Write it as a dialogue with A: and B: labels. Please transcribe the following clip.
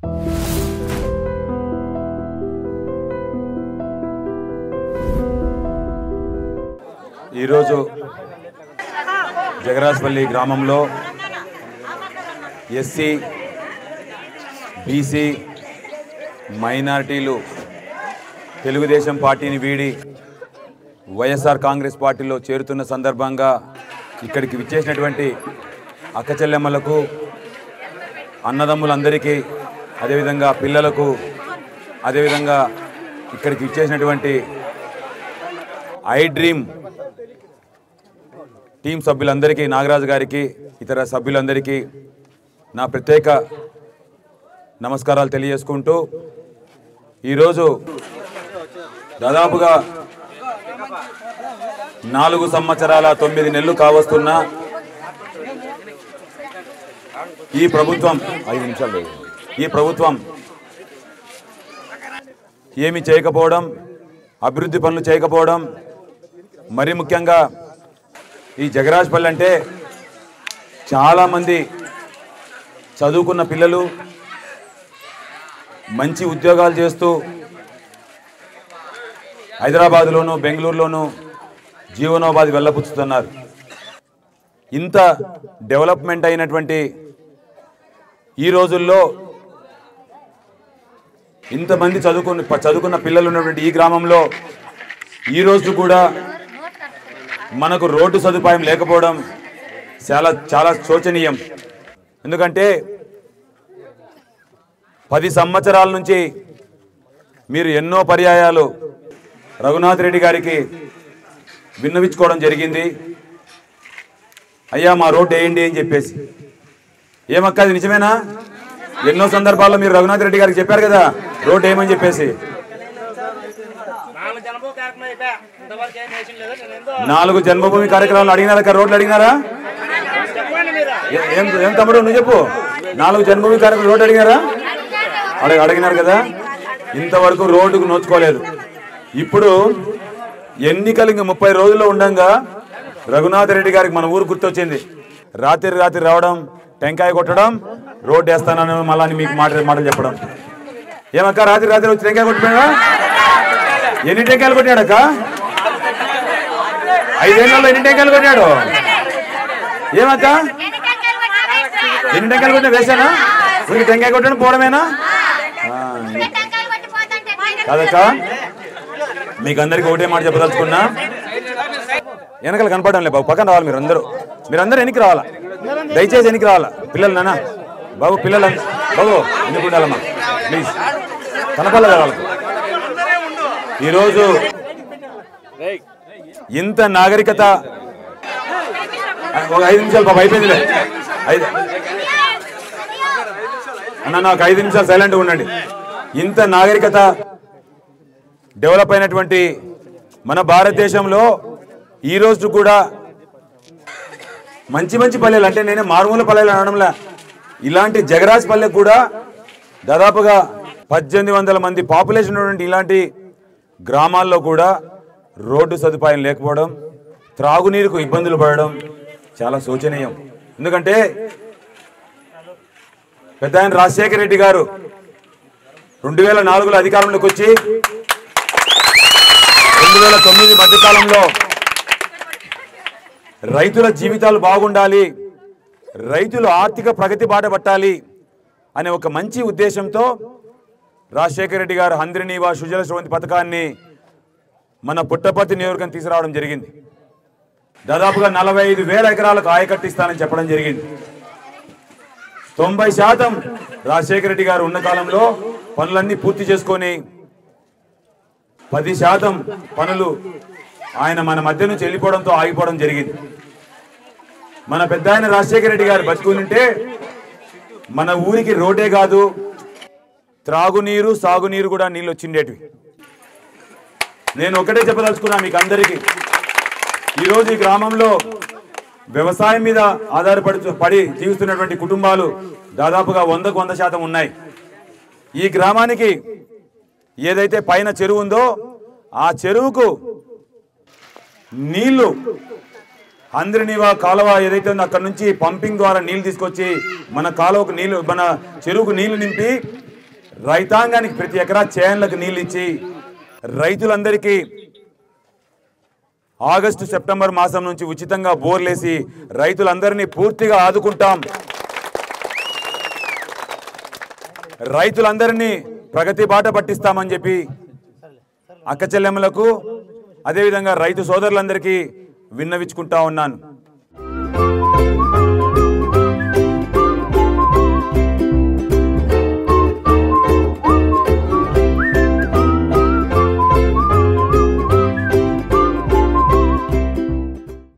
A: ఈరోజు జగరాజ్పల్లి గ్రామంలో SC BC మైనారిటీలు తెలుగుదేశం పార్టీని వీడి వైఎస్ఆర్ కాంగ్రెస్ పార్టీలో చేరుతున్న సందర్భంగా ఇక్కడికి విచ్చేసినటువంటి అక్క చెల్లెమ్మలకు అన్నదమ్ములందరికీ అదేవిధంగా పిల్లలకు అదేవిధంగా ఇక్కడికి విచ్చేసినటువంటి ఐ డ్రీమ్ టీం సభ్యులందరికీ నాగరాజు గారికి ఇతర సభ్యులందరికీ నా ప్రత్యేక నమస్కారాలు తెలియజేసుకుంటూ ఈరోజు దాదాపుగా నాలుగు సంవత్సరాల తొమ్మిది నెలలు కావస్తున్న ఈ ప్రభుత్వం ఐదు నిమిషాలు లేదు. ఈ ప్రభుత్వం ఏమి చేయకపోవడం అభివృద్ధి పనులు చేయకపోవడం మరి ముఖ్యంగా ఈ జగరాజ్పల్లి అంటే చాలామంది చదువుకున్న పిల్లలు మంచి ఉద్యోగాలు చేస్తూ హైదరాబాదులోను బెంగళూరులోను జీవనోపాధి వెళ్ళపుచ్చుతున్నారు ఇంత డెవలప్మెంట్ అయినటువంటి ఈ రోజుల్లో ఇంతమంది చదువుకున్న చదువుకున్న పిల్లలు ఉన్నటువంటి ఈ గ్రామంలో ఈ రోజు కూడా మనకు రోడ్డు సదుపాయం లేకపోవడం చాలా చాలా శోచనీయం ఎందుకంటే పది సంవత్సరాల నుంచి మీరు ఎన్నో పర్యాయాలు రఘునాథ్ రెడ్డి గారికి విన్నవించుకోవడం జరిగింది అయ్యా మా రోడ్డు వేయండి అని చెప్పేసి ఏమక్క అది నిజమేనా ఎన్నో సందర్భాల్లో మీరు రఘునాథ్ రెడ్డి గారికి చెప్పారు కదా రోడ్డు వేయమని చెప్పేసి
B: నాలుగు జనభూ కార్యక్రమం అయిపోయా ఇంతవరకు ఏం చేసిన లేదు నేను ఎంతో
A: నాలుగు జన్మభూమి కార్యక్రమాలు అడిగినారా అక్క? రోడ్లు అడిగినారా
B: చెప్పండి మీరు
A: ఏ- ఏం ఏం తమ్ముడు నువ్వు చెప్పు నాలుగు జన్మభూమి కార్యక్రమం రోడ్డు అడిగారా అడగ అడిగినారు కదా ఇంతవరకు రోడ్డుకు నోచుకోలేదు ఇప్పుడు ఎన్నికలు ఇంక ముప్పై రోజుల్లో ఉండంగా రఘునాథ్ రెడ్డి గారికి మన ఊరు గుర్తొచ్చింది రాత్రి రాత్రి రావడం టెంకాయ కొట్టడం రోడ్డు వేస్తానని మళ్ళీ మీకు మాట మాటలు చెప్పడం ఏమక్క రాత్రి రాత్రి వచ్చి టెంకాయ కొట్టిపోయావా ఎన్ని టెంకాయలు కొట్టాడక్క ఐదేళ్లలో ఎన్ని టెంకాయలు కొట్టాడు ఏమక్క ఎన్ని టెంకాయలు కొట్టినా వేసానా ఊరికి టెంకాయ కొట్టడం పోవడమేనా ఆ, కాదక్క మీకు అందరికి ఒకటే మాట చెప్పదలుచుకున్నా వెనకాల కనపడడం లేదు బాబు పక్కన రావాలి మీరు అందరూ మీరందరూ ఎనికి రావాలా దయచేసి ఎనికి రావాలా పిల్లలు నాన్న బాబు పిల్లలు బాబు ఎందుకు ఉండాలమ్మా ప్లీజ్ కనపడలేదు వాళ్ళకి ఈరోజు ఇంత నాగరికత ఒక ఐదు నిమిషాలు బాబు అయిపోయిందిలే ఐదు అన్న నాకు ఐదు నిమిషాలు సైలెంట్గా ఉండండి ఇంత నాగరికత డెవలప్ అయినటువంటి మన భారతదేశంలో ఈ రోజు కూడా మంచి మంచి పల్లెలు అంటే నేనే మారుమూల పల్లెలు అనడంలా ఇలాంటి జగరాజ్ పల్లె కూడా దాదాపుగా పద్దెనిమిది వందల మంది పాపులేషన్ ఉన్నటువంటి ఇలాంటి గ్రామాల్లో కూడా రోడ్డు సదుపాయం లేకపోవడం త్రాగునీరుకు ఇబ్బందులు పడడం చాలా శోచనీయం ఎందుకంటే పెద్ద ఆయన రాజశేఖర రెడ్డి గారు రెండు వేల నాలుగులో అధికారంలోకి వచ్చి రెండు వేల తొమ్మిది మధ్యకాలంలో రైతుల జీవితాలు బాగుండాలి రైతులు ఆర్థిక ప్రగతి బాట పట్టాలి అనే ఒక మంచి ఉద్దేశంతో రాజశేఖర రెడ్డి గారు హంద్రినీవా సుజల శ్రవంతి పథకాన్ని మన పుట్టపర్తి నియోజకవర్గం తీసుకురావడం జరిగింది దాదాపుగా నలభై ఐదు వేల ఎకరాలకు ఆయకట్టిస్తానని చెప్పడం జరిగింది తొంభై శాతం రాజశేఖర రెడ్డి గారు ఉన్న కాలంలో పనులన్నీ పూర్తి చేసుకొని పది శాతం పనులు ఆయన మన మధ్య నుంచి వెళ్ళిపోవడంతో ఆగిపోవడం జరిగింది మన పెద్ద ఆయన రాజశేఖర రెడ్డి గారు బతుకునింటే మన ఊరికి రోడ్డే కాదు త్రాగునీరు సాగునీరు కూడా నీళ్ళు వచ్చిండేటివి నేను ఒకటే చెప్పదలుచుకున్నా మీకు అందరికీ ఈరోజు ఈ గ్రామంలో వ్యవసాయం మీద ఆధారపడి పడి జీవిస్తున్నటువంటి కుటుంబాలు దాదాపుగా వందకు వంద శాతం ఉన్నాయి ఈ గ్రామానికి ఏదైతే పైన చెరువు ఉందో ఆ చెరువుకు నీళ్లు అంద్రినివా కాలువ ఏదైతే ఉందో అక్కడ నుంచి పంపింగ్ ద్వారా నీళ్లు తీసుకొచ్చి మన కాలువకు నీళ్లు మన చెరువుకు నీళ్లు నింపి రైతాంగానికి ప్రతి ఎకరా చేన్లకు నీళ్ళు ఇచ్చి రైతులందరికీ ఆగస్టు సెప్టెంబర్ మాసం నుంచి ఉచితంగా బోర్లేసి రైతులందరినీ పూర్తిగా ఆదుకుంటాం రైతులందరినీ ప్రగతి బాట పట్టిస్తామని చెప్పి అక్క చెల్లెమ్మలకు అదేవిధంగా రైతు సోదరులందరికీ విన్నవించుకుంటా ఉన్నాను